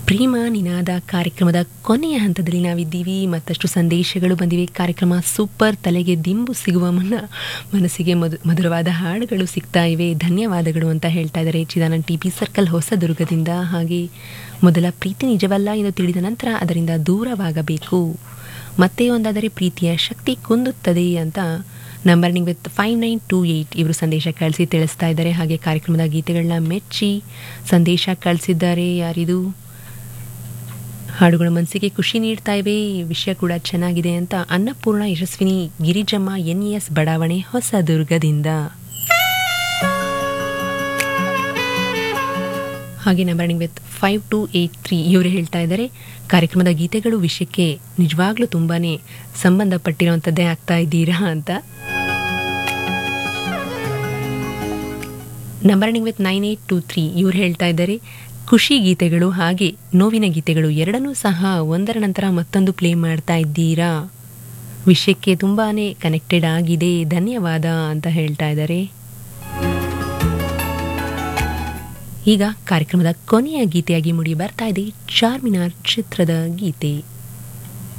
ಪ್ರೇಮ ನಿನಾದ ಕಾರ್ಯಕ್ರಮದ ಕೊನೆಯ ಹಂತದಲ್ಲಿ ನಾವಿದ್ದೀವಿ ಮತ್ತಷ್ಟು ಸಂದೇಶಗಳು ಬಂದಿವೆ ಕಾರ್ಯಕ್ರಮ ಸೂಪರ್ ತಲೆಗೆ ದಿಂಬು ಸಿಗುವ ಮುನ್ನ ಮನಸ್ಸಿಗೆ ಮಧು ಮಧುರವಾದ ಹಾಡುಗಳು ಸಿಗ್ತಾ ಇವೆ ಧನ್ಯವಾದಗಳು ಅಂತ ಹೇಳ್ತಾ ಇದ್ದಾರೆ ಚಿದಾನಂದ್ ಟಿ ಪಿ ಸರ್ಕಲ್ ಹೊಸದುರ್ಗದಿಂದ ಹಾಗೆ ಮೊದಲ ಪ್ರೀತಿ ನಿಜವಲ್ಲ ಎಂದು ತಿಳಿದ ನಂತರ ಅದರಿಂದ ದೂರವಾಗಬೇಕು ಮತ್ತೆ ಒಂದಾದರೆ ಪ್ರೀತಿಯ ಶಕ್ತಿ ಕುಂದುತ್ತದೆ ಅಂತ number ending with five nine two eight ಇವರು ಸಂದೇಶ ಕಳಿಸಿ ತಿಳಿಸ್ತಾ ಇದ್ದಾರೆ ಹಾಗೆ ಕಾರ್ಯಕ್ರಮದ ಗೀತೆಗಳನ್ನ ಮೆಚ್ಚಿ ಸಂದೇಶ ಕಳಿಸಿದ್ದಾರೆ ಯಾರಿದು ಹಾಡುಗಳ ಮನಸ್ಸಿಗೆ ಖುಷಿ ನೀಡ್ತಾ ಇವೆ ವಿಷಯ ಕೂಡ ಚೆನ್ನಾಗಿದೆ ಅಂತ ಅನ್ನಪೂರ್ಣ ಯಶಸ್ವಿನಿ ಗಿರಿಜಮ್ಮ ಎನ್ ಎಸ್ ಬಡಾವಣೆ ಹೊಸದುರ್ಗದಿಂದ ಹಾಗೆ number ending with five two eight three ಇವರು ಹೇಳ್ತಾ ಇದ್ದಾರೆ ಕಾರ್ಯಕ್ರಮದ ಗೀತೆಗಳು ವಿಷಯಕ್ಕೆ ನಿಜವಾಗ್ಲೂ ತುಂಬಾ ಸಂಬಂಧಪಟ್ಟಿರುವಂಥದ್ದೇ ಆಗ್ತಾ ಇದ್ದೀರಾ ಅಂತ number ending with nine eight two three ಇವ್ರು ಹೇಳ್ತಾ ಇದ್ದಾರೆ ಖುಷಿ ಗೀತೆಗಳು ಹಾಗೆ ನೋವಿನ ಗೀತೆಗಳು ಎರಡನ್ನೂ ಸಹ ಒಂದರ ನಂತರ ಮತ್ತೊಂದು ಪ್ಲೇ ಮಾಡ್ತಾ ಇದ್ದೀರಾ ವಿಷಯಕ್ಕೆ ತುಂಬಾ ಕನೆಕ್ಟೆಡ್ ಆಗಿದೆ ಧನ್ಯವಾದ ಅಂತ ಹೇಳ್ತಾ ಇದ್ದಾರೆ ಈಗ ಕಾರ್ಯಕ್ರಮದ ಕೊನೆಯ ಗೀತೆಯಾಗಿ ಮುಡಿ ಬರ್ತಾ ಇದೆ ಚಾರ್ಮಿನಾರ್ ಚಿತ್ರದ ಗೀತೆ